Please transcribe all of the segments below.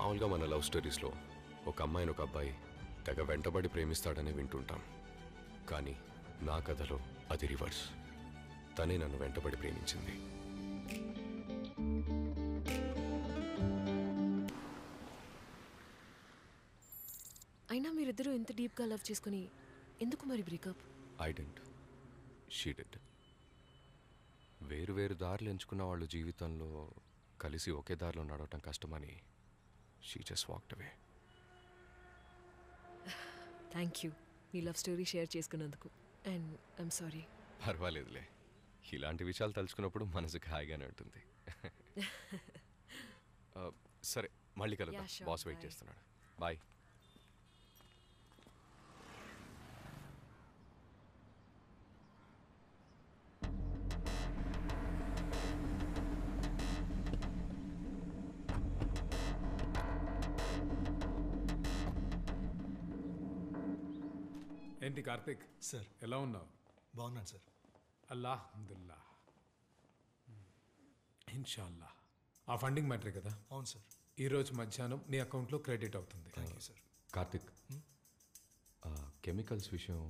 మామూలుగా మన లవ్ స్టోరీస్లో ఒక అమ్మాయిని ఒక అబ్బాయి తెగ వెంటబడి ప్రేమిస్తాడని వింటుంటాం కానీ నా కథలో అది రివర్స్ తనే నన్ను వెంటబడి ప్రేమించింది అయినా మీరిద్దరూ ఎంత డీప్గా లవ్ చేసుకుని ఎందుకు మరి breakup I didn't she didn't వేరు వేరు దారులు ఎంచుకున్న వాళ్ళు జీవితంలో కలిసి ఒకే దారిలో నడవటం కష్టమని she just walked away thank you మీ లవ్ స్టోరీ షేర్ చేసుకున్నందుకు అండ్ ఐఎమ్ సారీ పర్వాలేదులే ఇలాంటి విషయాలు తలుచుకున్నప్పుడు మనసుకు హాయిగానే ఉంటుంది ఆ, సరే మళ్ళీ కలుద్దాం Yeah, sure. Boss wait Bye. చేస్తున్నాడు బాయ్ ఏంటి కార్తిక్ సార్ ఎలా ఉన్నావు బాగున్నాను సార్ అల్లాహమ్దుల్లా ఇన్షాల్లా ఆ ఫండింగ్ మ్యాటరే కదా అవును సార్ ఈ రోజు మధ్యాహ్నం నీ అకౌంట్లో క్రెడిట్ అవుతుంది థ్యాంక్ యూ సార్ కార్తిక్ ఆ, కెమికల్స్ విషయం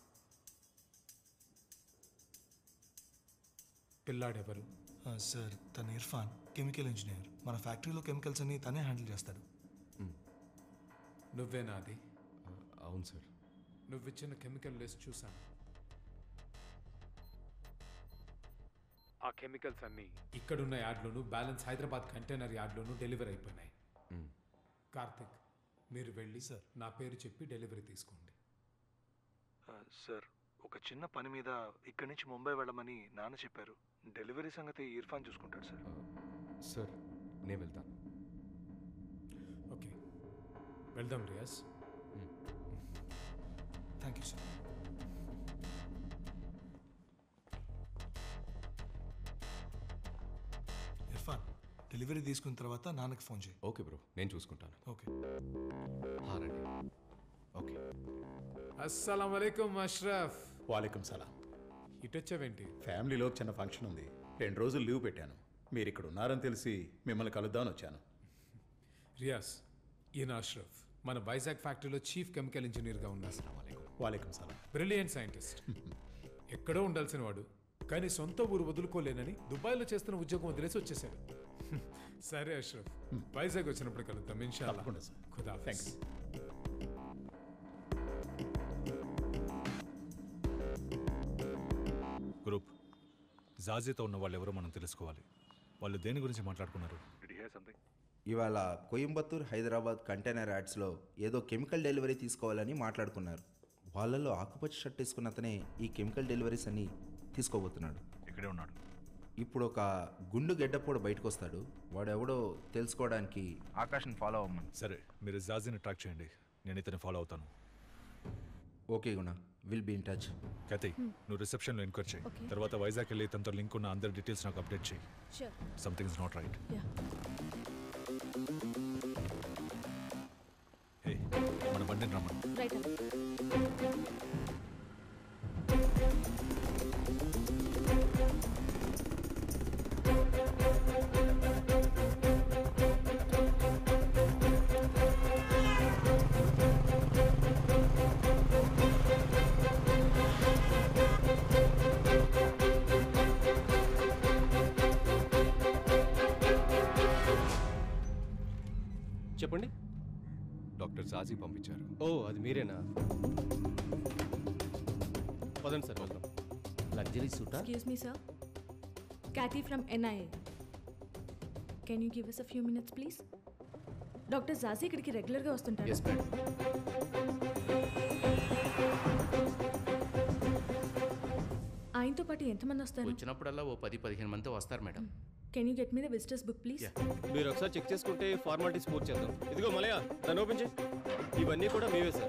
పిల్లాడెవరు ఆ, సార్ తన ఇర్ఫాన్ కెమికల్ ఇంజనీర్ మన ఫ్యాక్టరీలో కెమికల్స్ అన్ని తనే హ్యాండిల్ చేస్తాడు నువ్వేనా అది ఆ, అవును సార్ నువ్విచ్చిన కెమికల్ లిస్ట్ చూసాను ఆ కెమికల్స్ అన్ని ఇక్కడున్న యార్డ్లోను బ్యాలెన్స్ హైదరాబాద్ కంటైనర్ యార్డ్లోను డెలివరీ అయిపోయినాయి మ్. కార్తిక్ మీరు వెళ్ళి సార్. నా పేరు చెప్పి డెలివరీ తీసుకోండి సార్ ఒక చిన్న పని మీద ఇక్కడి నుంచి ముంబై వెళ్ళమని నాన్న చెప్పారు డెలివరీ సంగతి ఇర్ఫాన్ చూసుకుంటాడు సార్ ఆ, సార్ నేను వెళ్తాను ఓకే వెళ్దాం Riyaz thank you sir Irfan delivery తీసుకున్న తర్వాత నాన్నకి ఫోన్ చేయి ఓకే బ్రో నేను చూసుకుంటాను ఓకే ఆ, రండి ఓకే అస్సలం వలైకుం అష్రఫ్ వాలేకం సలాం ఇటొచ్చావేంటి ఫ్యామిలీలో చిన్న ఫంక్షన్ ఉంది రెండు రోజులు లీవ్ పెట్టాను మీరు ఇక్కడ ఉన్నారని తెలిసి మిమ్మల్ని కలుద్దామని వచ్చాను రియాజ్ ఈయన అష్రఫ్ మన వైజాగ్ ఫ్యాక్టరీలో చీఫ్ కెమికల్ ఇంజనీర్గా ఉన్నారు వాలేకం సలాం బ్రిలియంట్ సైంటిస్ట్ ఎక్కడో ఉండాల్సిన వాడు కానీ సొంత ఊరు వదులుకోలేనని దుబాయ్లో చేస్తున్న ఉద్యోగం వదిలేసి వచ్చేసాడు సరే అష్రఫ్ వైజాగ్ వచ్చినప్పుడు కలుద్దాం ఇన్షాల్లా తప్పకుండా సార్. ఖుదా థ్యాంక్స్ గ్రూప్ జాజీతో ఉన్న వాళ్ళు ఎవరో మనం తెలుసుకోవాలి వాళ్ళు దేని గురించి మాట్లాడుకున్నారు ఇవాళ కోయంబత్తూర్ హైదరాబాద్ కంటైనర్ యాడ్స్లో ఏదో కెమికల్ డెలివరీ తీసుకోవాలని మాట్లాడుకున్నారు వాళ్ళలో ఆకుపచ్చ షర్ట్ వేసుకున్న అతనే ఈ కెమికల్ డెలివరీస్ అన్ని తీసుకోబోతున్నాడు ఇక్కడే ఉన్నాడు ఇప్పుడు ఒక గుండు గెడ్డపోడు బయటకు వస్తాడు వాడెవడో తెలుసుకోవడానికి ఆకాశం ఫాలో అవ్వమని సరే మీరు జాజీని ట్రాక్ చేయండి నేను ఇతన్ని ఫాలో అవుతాను okay Guna will be in touch Kathi నువ్వు రిసెప్షన్లో ఎంక్వైర్ చేయి Okay. తర్వాత వైజాగ్ వెళ్ళి తనతో లింక్ ఉన్న అందరి డీటెయిల్స్ నాకు అప్డేట్ చేయి sure something is not right yeah hey మన బండిని రమ్మని రైట్ చెప్పండి డాక్టర్ జాజీ పంపించారు ఓ అది మీరేనా పదండి సార్ వెళ్దాం లగ్జరీ సూటా Excuse me, sir. Kathy from NIA. Can you give us a few minutes, please? Doctor Jaji ఇక్కడికి రెగ్యులర్గా వస్తుంటారు ఎస్ మేడం ఆయనతో పాటు ఎంతమంది వస్తారు వచ్చినప్పుడల్లా ఓ పది పదిహేను మంది వస్తారు madam can you get me the visitors book please మీరు ఒకసారి చెక్ చేసుకుంటే ఫార్మాలిటీస్ పూర్తి చేద్దాం ఇదిగో మలయ దాన్ని ఓపెన్ చేయి ఇవన్నీ కూడా మీవే sir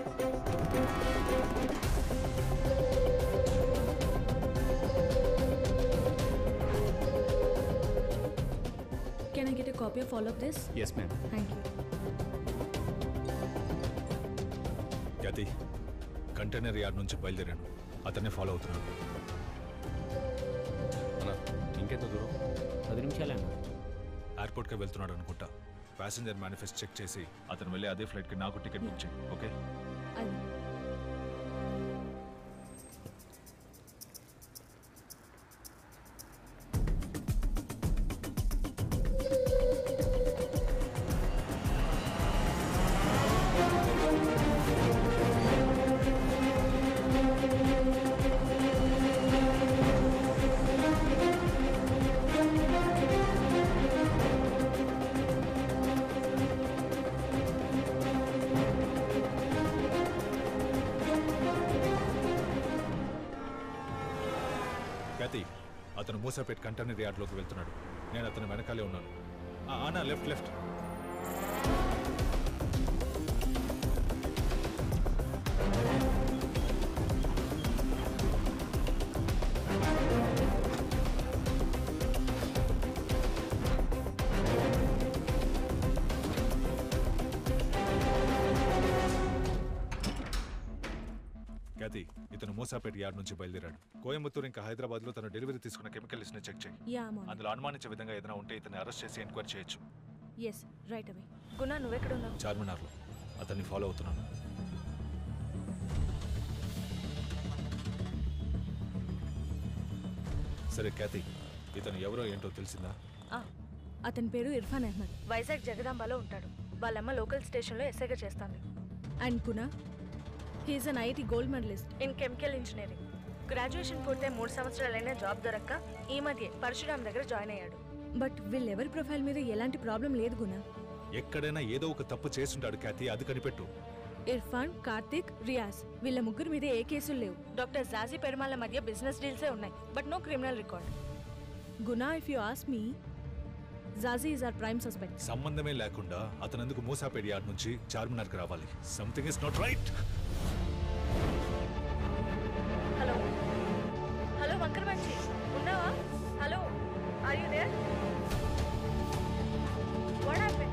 can I get a copy of all of this yes ma'am thank you Kathi container yard నుంచి బయలుదేరాను అతన్ని ఫాలో అవుతున్నాను అన్నా ఇంకెంత దూరం పది నిమిషాలేనా ఎయిర్పోర్ట్కి వెళ్తున్నాడు అనుకుంటా ప్యాసింజర్ మేనిఫెస్ట్ చెక్ చేసి అతను వెళ్ళి అదే ఫ్లైట్కి నాకు టికెట్ బుక్ చేయి ఓకే అది ఖ్యాతి అతను మూసాపేట్ కంటైనర్ యార్డ్లోకి వెళ్తున్నాడు నేను అతను వెనకాలే ఉన్నాను ఆ, ఆనా లెఫ్ట్ లెఫ్ట్ ఖ్యాతి ఇతను మూసాపేట్ యార్డ్ నుంచి బయలుదేరాడు కోయంబత్తూరు ఇంకా హైదరాబాద్లో తన డెలివరీ తీసుకున్న కెమికల్ లిస్ట్ని చెక్ చేయి యా మోని అందులో అనుమానించే విధంగా ఏదైనా ఉంటే ఇతన్ని అరెస్ట్ చేసి ఎంక్వైరీ చేయొచ్చు ఎస్ రైట్ అవే గుణ నువ్వెక్కడ ఉన్నావు చార్మినార్లో అతన్ని ఫాలో అవుతున్నాను సరే ఖ్యాతి ఇతను ఎవరో ఏంటో తెలిసిందా అతని పేరు ఇర్ఫాన్ అహ్మద్ వైజాగ్ జగదాంబలో ఉంటాడు వాళ్ళమ్మ లోకల్ స్టేషన్లో ఎస్ఐగా చేస్తాంది and Guna he is an IIT gold medalist in chemical engineering graduation పూర్తయి మూడు సంవత్సరాలైనా జాబ్ దొరక్క ఈ మధ్య పరశురామ్ దగ్గర జాయిన్ అయ్యాడు బట్ వీళ్ళెవరి ప్రొఫైల్ మీద ఎలాంటి ప్రాబ్లం లేదు గునా ఎక్కడైనా ఏదో ఒక తప్పు చేస్తుంటాడు ఖ్యాతి అది కనిపెట్టు ఇర్ఫాన్ కార్తిక్ రియాజ్ వీళ్ళ ముగ్గురు మీద ఏ కేసులు లేవు డాక్టర్ జాజీ పెరుమాళ్ళ మధ్య బిజినెస్ డీల్సే ఉన్నాయి but no criminal record Guna if you ask me Jaji is our prime suspect సంబంధమే లేకుండా అతను ఎందుకు మూసాపేట్ యార్డ్ నుంచి చార్మినార్కి రావాలి something is not right hello hello వంకర మంచి ఉన్నావా hello are you there what happen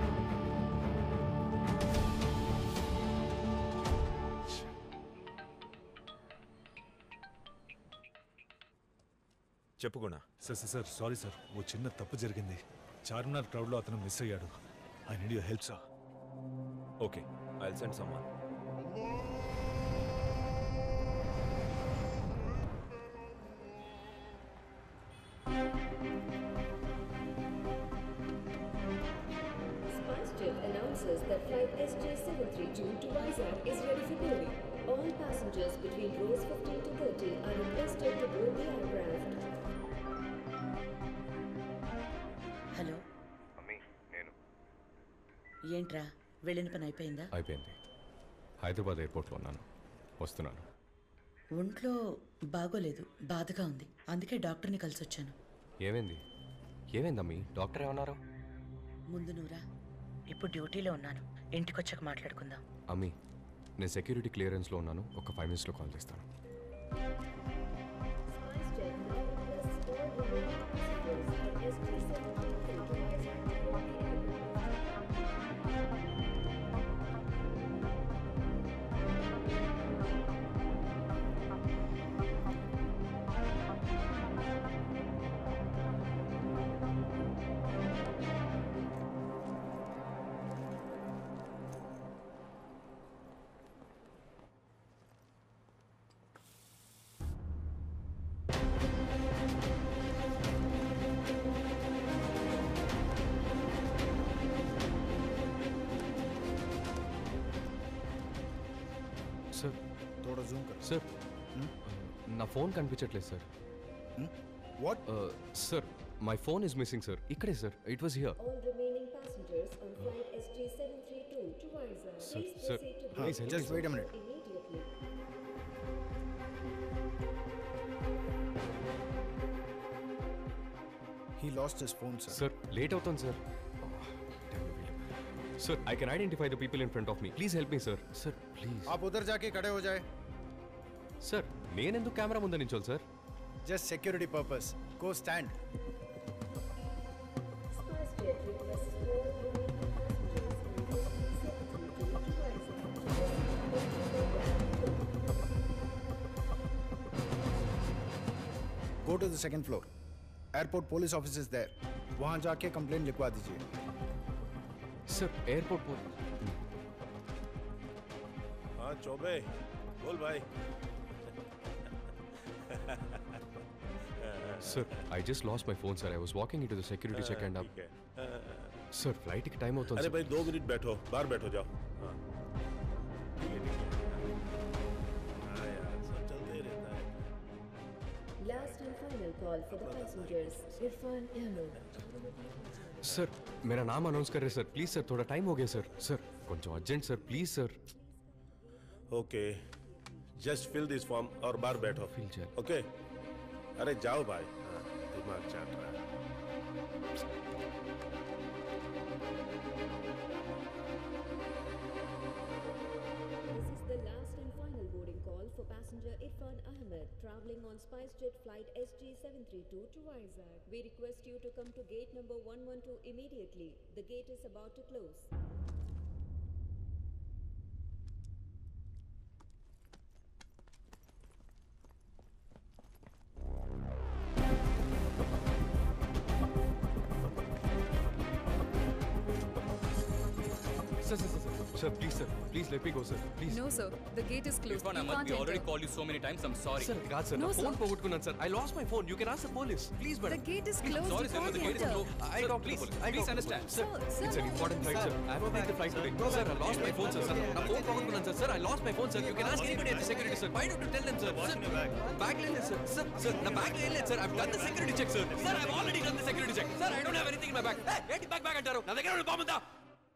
చెప్పు Guna sir sir sir sorry sir ఓ చిన్న తప్పు జరిగింది చార్మినార్ క్రౌడ్లో అతను మిస్ అయ్యాడు I need your help sir okay I send someone SpiceJet announces that flight SJ732 to Vizag is ready for boarding. All passengers between rows 15 to 30 are requested to board the aircraft. Hello అమ్మి నేను ఏంట్రా వెళ్ళిన పని అయిపోయిందా అయిపోయింది హైదరాబాద్ ఎయిర్పోర్ట్లో ఉన్నాను వస్తున్నాను ఒంట్లో బాగోలేదు బాధగా ఉంది అందుకే డాక్టర్ని కలిసి వచ్చాను ఏమైంది ఏమైందమ్మీ డాక్టర్ ఏమన్నారు ముందు నువ్వురా ఇప్పుడు డ్యూటీలో ఉన్నాను ఇంటికి వచ్చాక మాట్లాడుకుందాం అమ్మీ నేను సెక్యూరిటీ క్లియరెన్స్లో ఉన్నాను ఒక ఫైవ్ మినిట్స్లో కాల్ చేస్తాను SpiceJet now requests all remaining passengers at SJ732 to Vizag to board the aircraft. Sir थोड़ा जूम कर సార్ నా ఫోన్ కనిపించట్లేదు sir what sir my phone is missing sir ఇక్కడే sir it was here All remaining passengers on flight SJ732 to Vizag, Sir, please sir, proceed to please board help me, just wait a minute. immediately. he lost his phone sir sir late అవుతుంది sir sir I can identify the people in front of me please help me sir sir please आप उधर जाके खड़े हो जाए sir నేనెందుకు camera ముందు నించోవాలి sir just security purpose go stand SpiceJet requests all remaining passengers on SJ732 to Vizag to go to the second floor airport police office is there वहाँ जाके कंप्लेन लिखवा दीजिए సార్ ఎయిర్పోర్ట్ పో हाँ चौबे बोल भाई sir I just lost my phone sir I was walking into the security check and ठीक है సార్ ఫ్లైట్కి టైం అవుతుంది अरे sir. भाई दो मिनट बैठो बाहर बैठो जाओ हाँ ठीक है ठीक है हाँ यार सब चलते ही रहता है Last and final call for the passengers. Irfan Ahmed. Sir मेरा नाम अनाउंस कर रहे सर प्लीज सर थोड़ा टाइम हो गया सर सर కొంచెం urgent sir please sir okay just fill this form और बाहर बैठो फिल चल ओके अरे जाओ भाई हाँ, दिमाग चाट रहा है This is the last and final boarding call for passenger Irfan Ahmed traveling on SpiceJet flight SG732 to Vizag. We request you to come to gate number 112 immediately. The gate is about to close. Sir sir sir sir please sir please let me go sir please No, sir. The gate is closed. Irfan You Ahmad, can't we already enter. called you so many times. I'm sorry. Sir కాదు sir No, నా sir. Phone పోగొట్టుకున్నాను sir I lost my phone you can ask the police please madam The gate is closed. Sorry, You sir, but the can't gate is enter. closed. I Sir, talk to please, the police. I please talk to the understand. police. Sir, Sir, it's an no. important flight, sir. I have to take the flight today. Sir, I lost my phone, sir. Sir, నా phone పోగొట్టుకున్నాను sir. Sir, I lost my phone, sir. You can ask anybody at the security, sir. Why don't you tell them, sir? Sir, bag లో లేదు, sir. Sir, sir, నా bag లో ఏం లేదు, sir. I've done the security check, sir. Sir, I've already done the security check. Sir, I don't have anything in my bag. Hey, ఏంటి bag bag అంటారు? నా దగ్గర ఉన్న బాంబు ఉందా?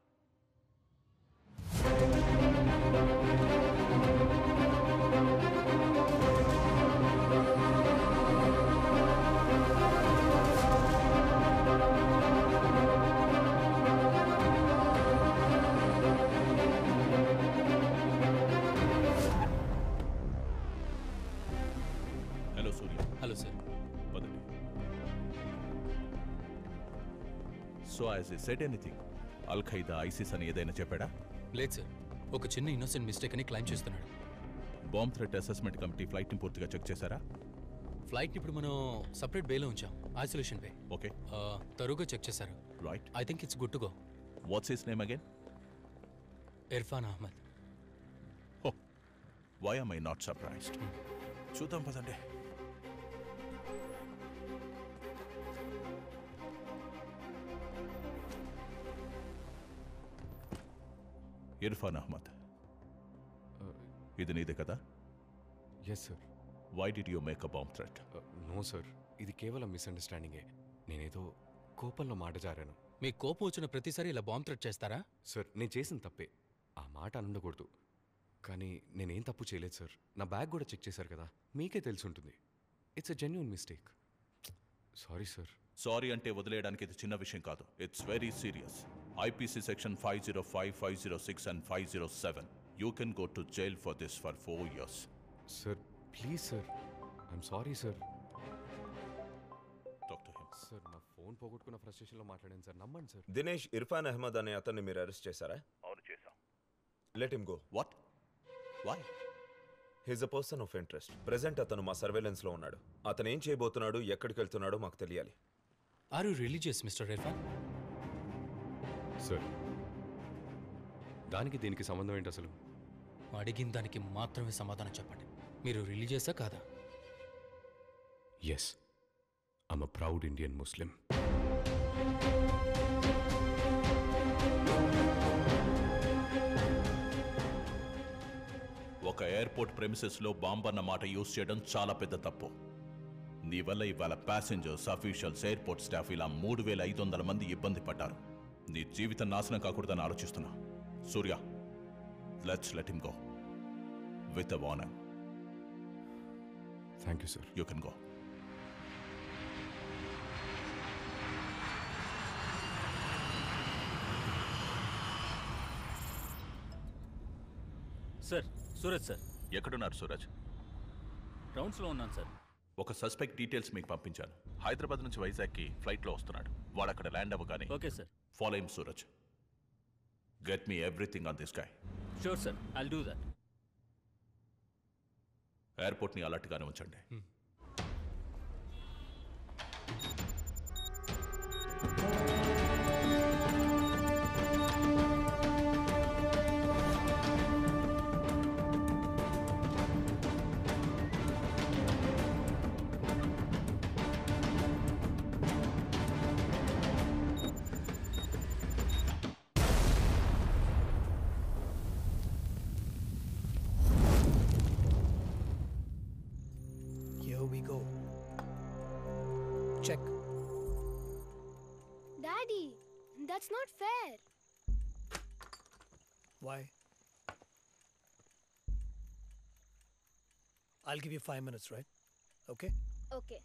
హలో సూర్య హలో సార్ పదండి so has he said anything al Qaeda ISIS అని ఏదైనా చెప్పాడా లేదు సార్ ఒక చిన్న ఇన్నోసెంట్ మిస్టేక్ అని క్లైమ్ చేస్తున్నాడు బాంబ్ థ్రెట్ అసెస్మెంట్ కమిటీ ఫ్లైట్ని పూర్తిగా చెక్ చేశారా ఫ్లైట్ ఇప్పుడు మనం సపరేట్ బేలో ఉంచాం ఐసోలేషన్ బే ఓకే తరువుగా చెక్ చేశారు right I think it's good to go what's his name again Irfan Ahmed why am I not surprised చూద్దాం పదండి ఇర్ఫాన్ అహ్మద్ ఇది నీదే కదా yes sir why did you make a bomb threat no sir ఇది కేవలం మిస్అండర్స్టాండింగే నేనేదో కోపంలో మాట జారాను మీకు కోపం వచ్చిన ప్రతిసారి ఇలా బాంబ్ థ్రెట్ చేస్తారా సార్ నేను చేసిన తప్పే ఆ మాట అనుండకూడదు కానీ నేనేం తప్పు చేయలేదు సార్ నా బ్యాగ్ కూడా చెక్ చేశారు కదా మీకే తెలిసి ఉంటుంది it's a genuine mistake sorry sir sorry అంటే వదిలేయడానికి ఇది చిన్న విషయం కాదు it's very serious IPC section five zero five five zero six and five zero seven you can go to jail for this for four years sir please sir I'm sorry sir doctor him sir నా phone పోగొట్టుకున్న ఫ్రస్ట్రేషన్లో మాట్లాడాను sir నమ్మండి sir Dinesh Irfan Ahmed అనే అతన్ని మీరు arrest చేశారా అవును చేశాం let him go what why he's a person of interest present అతను మా సర్వేలెన్స్ లో ఉన్నాడు అతను ఏం చేయబోతున్నాడు ఎక్కడికి వెళ్తున్నాడో మాకు తెలియాలి are you religious mister Irfan sir దానికి దీనికి సంబంధం ఏంటి అసలు అడిగిన దానికి మాత్రమే సమాధానం చెప్పండి మీరు రిలీజియసా కాదా yes I'm a proud Indian Muslim ఒక ఎయిర్పోర్ట్ ప్రెమిసెస్లో బాంబ్ అన్న మాట యూజ్ చేయడం చాలా పెద్ద తప్పు నీ వల్ల ఇవాళ ప్యాసింజర్స్ అఫీషియల్స్ ఎయిర్పోర్ట్ స్టాఫ్ ఇలా మూడు వేల ఐదు వందల మంది ఇబ్బంది పడ్డారు నీ జీవితం నాశనం కాకూడదని ఆలోచిస్తున్నా Surya let's let him go with a warning thank you sir you can go sir Suraj sir ఎక్కడున్నారు సూరజ్ రౌండ్స్లో ఉన్నాను సార్ ఒక సస్పెక్ట్ డీటెయిల్స్ మీకు పంపించాను హైదరాబాద్ నుంచి వైజాగ్కి ఫ్లైట్లో వస్తున్నాడు వాడు అక్కడ ల్యాండ్ అవ్వగానే okay sir follow him Suraj get me everything on this guy sure sir I'll do that ఎయిర్పోర్ట్ని అలర్ట్గానే ఉంచండి That's not fair. Why? I'll give you five minutes, right? Okay? Okay.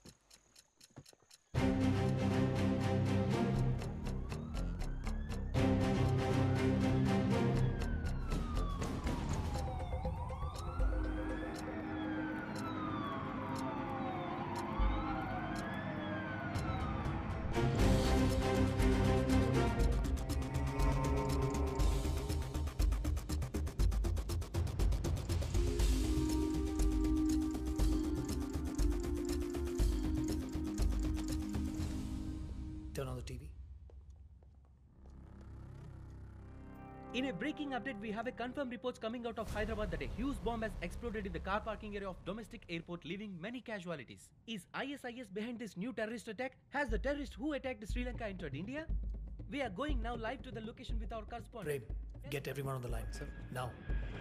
Turn on the TV. In a breaking update, we have a confirmed reports coming out of Hyderabad that a huge bomb has exploded in the car parking area of domestic airport, leaving many casualties. Is ISIS behind this new terrorist attack? Has the terrorist who attacked Sri Lanka entered India? We are going now live to the location with our correspondent. Prem, get everyone on the line, sir. Now.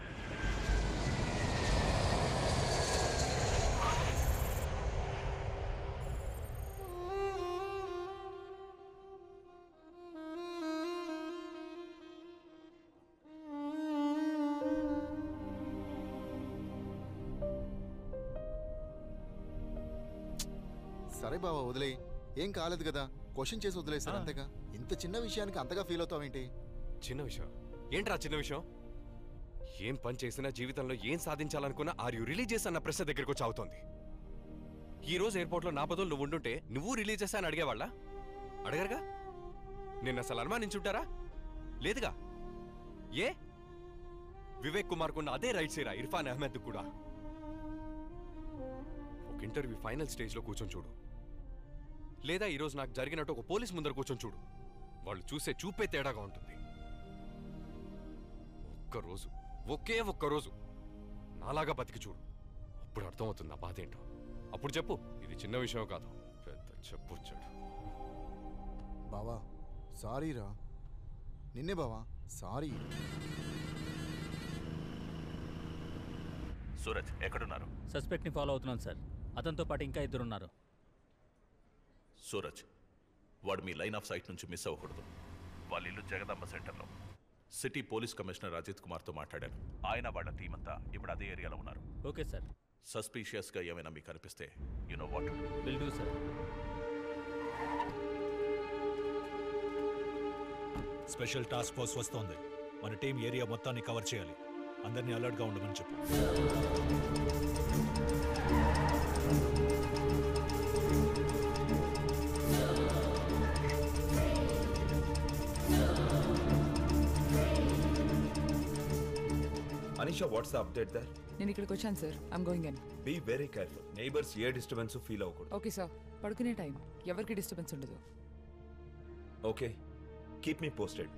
సరే బావా వదిలేయి ఏం కాలేదు కదా question చేసి వదిలేసారు అంతేగా ఇంత చిన్న విషయానికి అంతగా ఫీల్ అవుతావేంటి చిన్న విషయం ఏంట్రా చిన్న విషయం ఏం పని చేసినా జీవితంలో ఏం సాధించాలనుకున్నా ఆర్ యు రిలీజ్ చేసి అన్న ప్రశ్న దగ్గరికి వచ్చి అవుతోంది ఈ రోజు ఎయిర్పోర్ట్లో నా బదులు నువ్వు ఉండుంటే నువ్వు రిలీజ్ చేస్తా అని అడిగేవాళ్ళ అడగరుగా నిన్న అసలు అనుమానించుంటారా లేదుగా ఏ వివేక్ కుమార్ కున్న అదే రైట్ సేరా ఇర్ఫాన్ అహ్మద్ కూడా ఒక ఇంటర్వ్యూ ఫైనల్ స్టేజ్లో కూర్చొని చూడు లేదా ఈరోజు నాకు జరిగినట్టు ఒక పోలీస్ ముందర కూర్చొని చూడు వాళ్ళు చూసే చూపే తేడాగా ఉంటుంది ఒక్కరోజు ఒకే ఒక్కరోజు నాలాగా బతికి చూడు అప్పుడు అర్థమవుతుంది నా బాధ ఏంటో అప్పుడు చెప్పు ఇది చిన్న విషయం కాదు పెద్ద చెప్పు వచ్చాడు బావా సారీ రా నిన్నే బావా సారీ సూరజ్ ఎక్కడున్నారు సస్పెక్ట్ని ఫాలో అవుతున్నాను సార్ అతనితో పాటు ఇంకా ఇద్దరు ఉన్నారు సూరజ్ వాడు మీ లైన్ ఆఫ్ సైట్ నుంచి మిస్ అవ్వకూడదు వాళ్ళ ఇల్లు జగదాంబ సెంటర్లో సిటీ పోలీస్ కమిషనర్ అజిత్ కుమార్తో మాట్లాడాను ఆయన వాళ్ళ టీం అంతా ఇప్పుడు అదే ఏరియాలో ఉన్నారు ఓకే సార్ సస్పీషియస్గా ఏమైనా మీకు అనిపిస్తే you know what will do sir special task force వస్తోంది మన టీం ఏరియా మొత్తాన్ని కవర్ చేయాలి అందరినీ అలర్ట్గా ఉండమని చెప్పు Anisha what's the update there నేను ఇక్కడికి వచ్చాను sir I'm going in be very careful neighbours ఏ డిస్టర్బెన్స్ ఫీల్ అవ్వకూడదు ఓకే సార్ పడుకునే టైం ఎవరికి డిస్టర్బెన్స్ ఉండదు okay keep me posted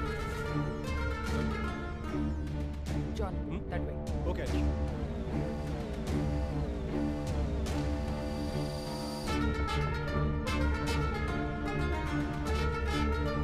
John that way Okay.